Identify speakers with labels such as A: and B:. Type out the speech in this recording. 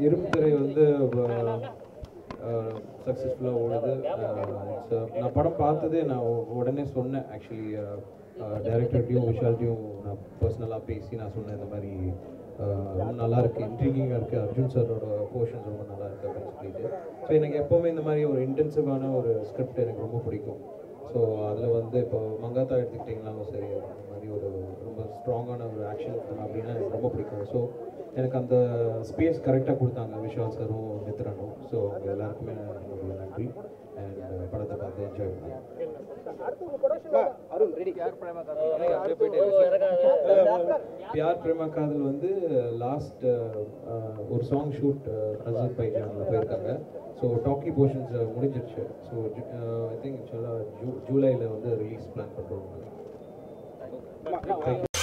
A: இரும்பு திரை வந்து சக்ஸஸ்ஃபுல்லாக ஓடுது ஸோ நான் படம் பார்த்ததே நான் உ- உடனே சொன்னேன் ஆக்சுவலி டைரக்டர்கிட்டையும் விஷால்ட்டையும் நான் பர்சனலாக பேசி நான் சொன்னேன் இந்த மாதிரி அஹ், ரொம்ப நல்லா இருக்கு இன்ட்ரீகிங்காக இருக்குது அர்ஜுன் சாரோட போர்ஷன்ஸ் ரொம்ப நல்லா இருக்கு அப்படின்னு சொல்லிட்டு ஸோ எனக்கு எப்போவுமே இந்த மாதிரி ஒரு இன்டென்சிவான ஒரு ஸ்கிரிப்ட் எனக்கு ரொம்ப பிடிக்கும் ஸோ அதில் வந்து இப்போ மங்காத்தா எடுத்துக்கிட்டிங்கனாலும் சரி அந்த மாதிரி ஒரு ரொம்ப ஸ்ட்ராங்கான ஒரு ஆக்ஷன் அப்படின்னா எனக்கு ரொம்ப பிடிக்கும் ஸோ எனக்கு அந்த ஸ்பேஸ் கரெக்டாக கொடுத்தாங்க விஷால் சாரும் மித்ரனும் ஸோ அவங்க எல்லாருக்குமே என்னுடைய நன்றி அண்ட் படத்தை பார்த்து என்ஜாய் பண்ணேன் பியார் பிரேமா காதல் வந்து லாஸ்ட் ஒரு சாங் ஷூட் அசர் பைஜானில் போயிருக்காங்க ஸோ டாக்கி போர்ஷன்ஸ் முடிஞ்சிருச்சு ஸோ ஐ திங்க் ஜூ ஜூலையில் வந்து ரிலீஸ் பிளான் பண்ணுறோம்